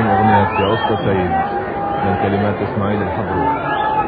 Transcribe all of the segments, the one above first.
لكم أغنية يا أسطى سيد من كلمات إسماعيل الحضري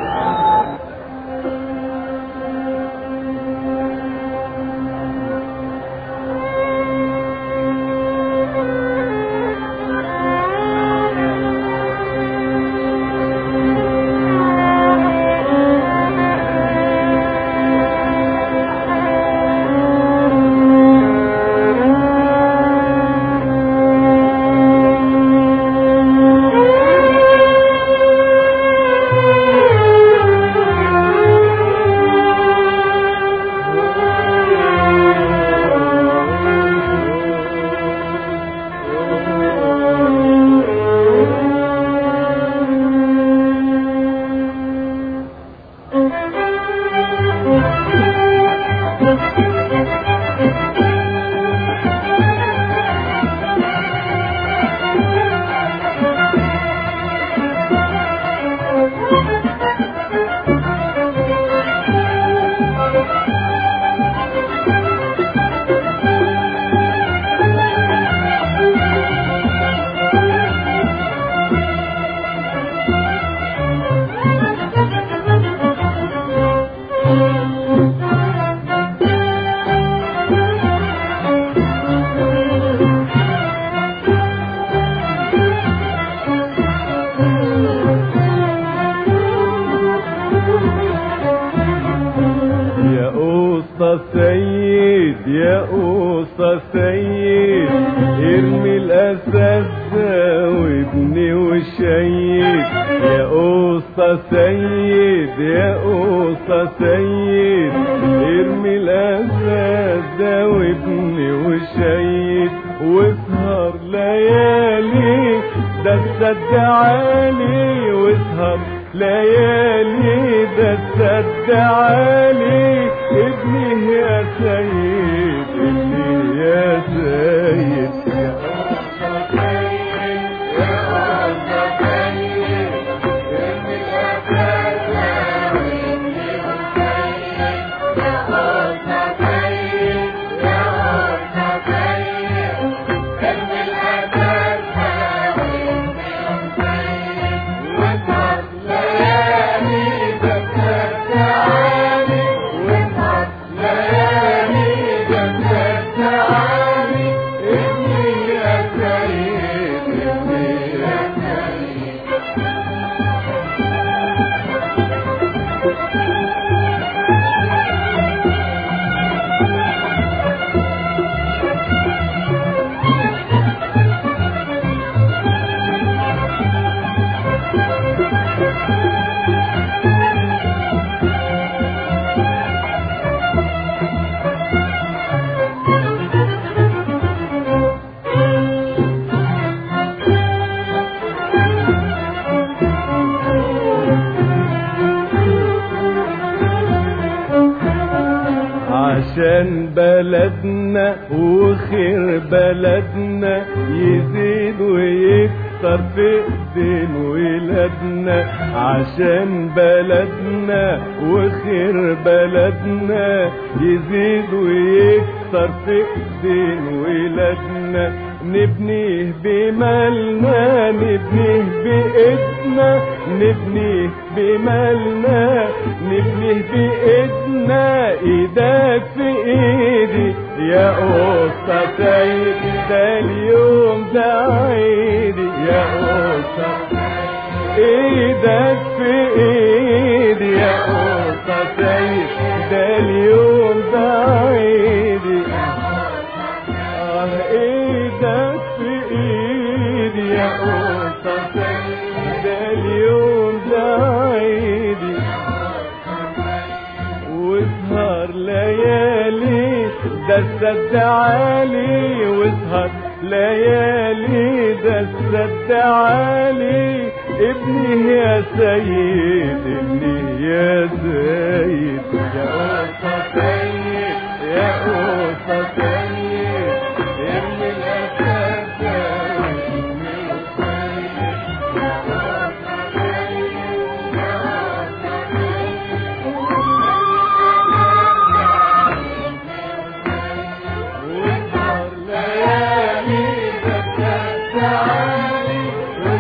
يا قصة سيد يا قصة سيد ارمي الاسد ده وابني وشيد يا قصة سيد يا قصة سيد ارمي الاسد ده وابني وشيد واسهر ليالي ده السد عالي واسهر ليالي ده السد عالي ابني يا سيد ابني يا سيد يا عشان بلدنا وخير بلدنا يزيد ويكتر في ايدين ولادنا عشان بلدنا وخير بلدنا يزيد ويكتر في ايدين ولادنا نبنيه بمالنا نبنيه بإيدنا نبنيه بمالنا نبنيه بإيدنا إيدك في إيدي يا قصة سيد ده اليوم ده عيدي يا قصة ايدك في ايدي يا قصة سيد ده اليوم ده عيدي آه ايدك في ايدي يا قصة سيد ده اليوم ده عيدي واسهر ليالي ده السد عالي واسهر ليالي ده السد عالي ابني يا سيد ابني يا سيد يا قصة سيد يا قصة سيد ابن الأسد ده وابني السيد واسهر ليالي ده السد عالي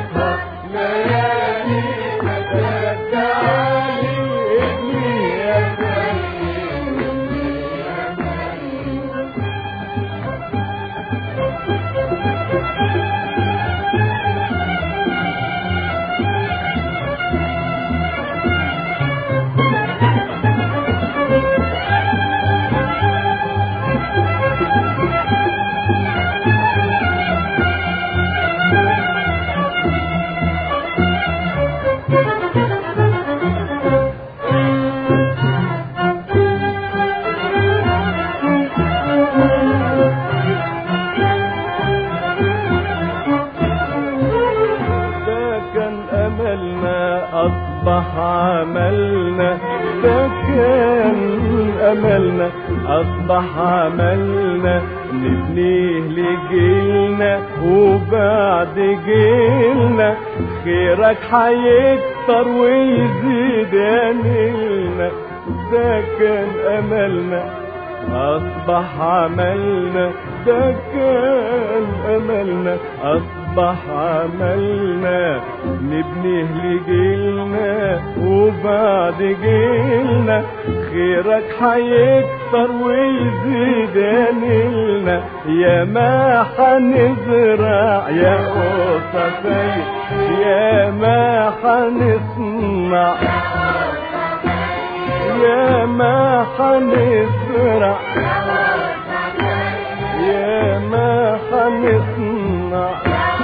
أملنا ده كان أملنا أصبح عملنا نبنيه لجيلنا وبعد جيلنا خيرك هيكتر ويزيد يا نيلنا ده كان أملنا أصبح عملنا ده كان أملنا أصبح عملنا نبنيه لجيلنا وبعد جيلنا خيرك هيكتر ويزيد يا نيلنا يا ما حنزرع يا قصصي يا ما حنصنع يا ما حنزرع يا ما حنصنع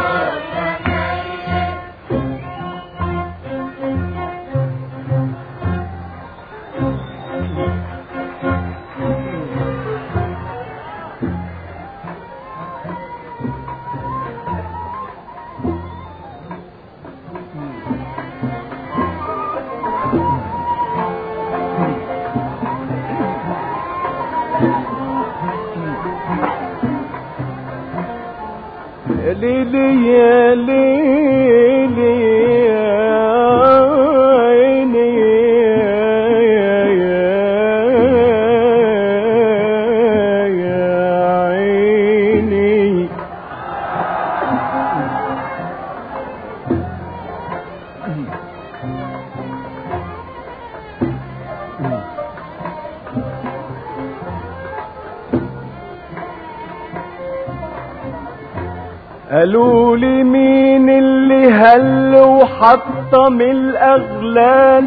ليلي يا ليلي يا عيني يا يا عيني قالوا لي مين اللي هل وحطم الاغلال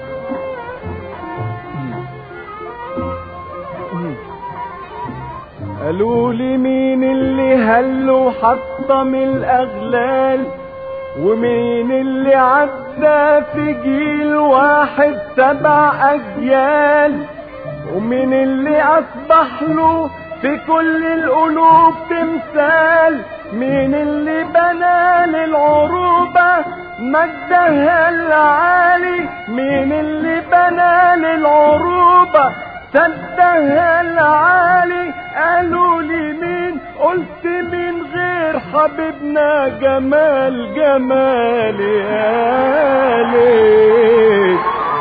قالوا لي مين اللي هل وحطم الاغلال ومين اللي عدى في جيل واحد سبع اجيال ومين اللي اصبح له في كل القلوب تمثال مين اللي بنى للعروبة مجدها العالي مين اللي بنى للعروبة سدها العالي قالوا لي مين قلت مين غير حبيبنا جمال جمال يا ليل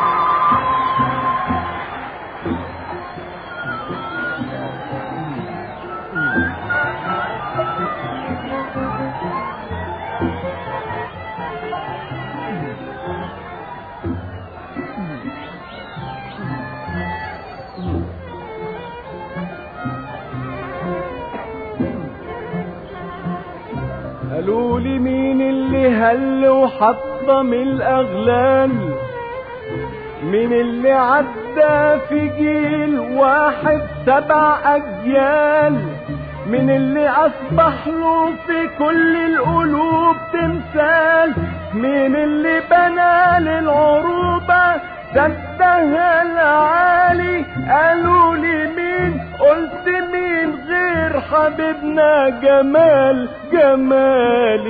قالوا لي مين اللي هل وحطم الاغلال مين اللي عدى في جيل واحد سبع اجيال من اللي اصبح له في كل القلوب تمثال مين اللي بنى للعروبة سدها العالي قالوا لي مين قلت مين غير حبيبنا جمال جمال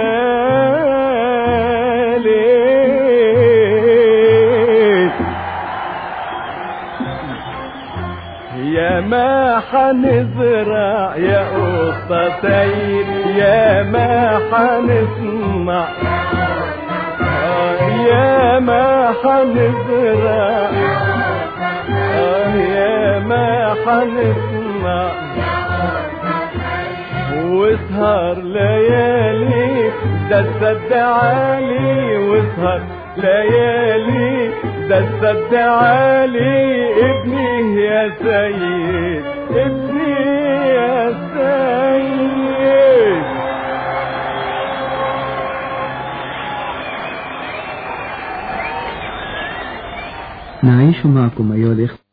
يا ليل يا ما حنزرع يا قصتين يا ما حنصنع آه يا ما حنزرع آه يا ما حنصنع واسهر ليالي ده السد عالي واسهر ليالي ده السد عالي ابني يا سيد ابني يا سيد نعيش معكم أيها الإخوة